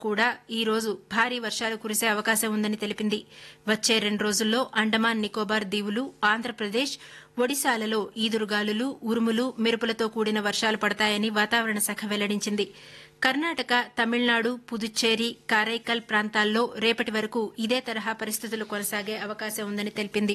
కూడా ఈ రోజు భారీ వర్షాలు కురిసే అవకాశం ఉందని తెలిపింది వచ్చే రెండు రోజుల్లో అండమాన్ నికోబార్ దీవులు ఆంధ్రప్రదేశ్ ఒడిశాలలో ఈదురుగాలులు ఉరుములు మెరుపులతో కూడిన వర్షాలు పడతాయని వాతావరణ శాఖ వెల్లడించింది కర్ణాటక తమిళనాడు పుదుచ్చేరి కారైకల్ ప్రాంతాల్లో రేపటి వరకు ఇదే తరహా పరిస్థితులు కొనసాగే అవకాశం ఉందని తెలిపింది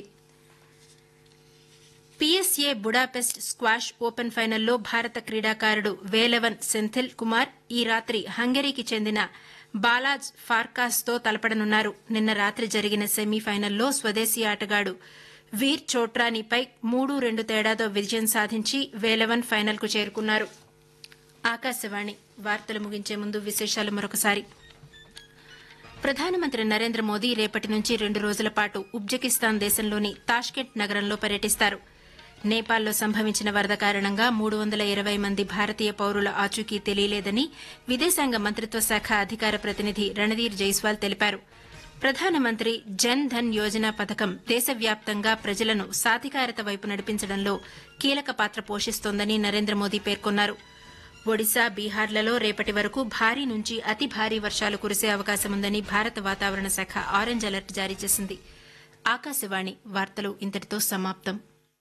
పీఎస్ఏ బుడాపెస్ట్ స్క్వాష్ ఓపెన్ ఫైనల్లో భారత క్రీడాకారుడు వేలవన్ సెంథిల్ కుమార్ ఈ రాత్రి హంగరీకి చెందిన బాలాజ్ ఫార్కాస్తో తలపడనున్నారు నిన్న రాత్రి జరిగిన సెమీఫైనల్లో స్వదేశీ ఆటగాడు వీర్ చోట్రానీపై మూడు రెండు తేడాతో విజయం సాధించి వేలవన్ ఫైనల్కు చేరుకున్నారు ఆకాశవాణి వార్తలు ముగించే ముందు విశేషాలు మరొకసారి ప్రధానమంత్రి నరేంద్ర మోదీ రేపటి నుంచి రెండు రోజుల పాటు ఉజ్బెకిస్తాన్ దేశంలోని తాష్కెంట్ నగరంలో పర్యటిస్తారు నేపాల్లో సంభవించిన వరద కారణంగా మూడు వందల ఇరవై మంది భారతీయ పౌరుల ఆచూకీ తెలియలేదని విదేశాంగ మంత్రిత్వ శాఖ అధికార ప్రతినిధి రణధీర్ జైస్వాల్ తెలిపారు ప్రధానమంత్రి జన్ ధన్ యోజన పథకం దేశవ్యాప్తంగా ప్రజలను సాధికారత వైపు నడిపించడంలో కీలక పాత్ర పోషిస్తోందని నరేంద్ర మోదీ పేర్కొన్నారు ఒడిశా బీహార్లలో రేపటి వరకు భారీ నుంచి అతి భారీ వర్షాలు కురిసే అవకాశముందని భారత వాతావరణ శాఖ ఆరెంజ్ అలర్ట్ జారీ చేసింది ఆకాశవాణి వార్తలు ఇంతటితో సమాప్తం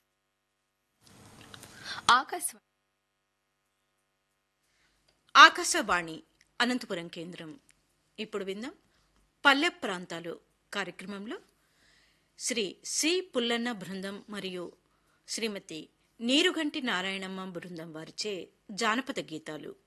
ఆకాశవాణి ఆకాశవాణి అనంతపురం కేంద్రం ఇప్పుడు విందాం పల్లె ప్రాంతాలు కార్యక్రమంలో శ్రీ సి పుల్లన్న బృందం మరియు శ్రీమతి నీరుగంటి నారాయణమ్మ బృందం వారిచే జానపద గీతాలు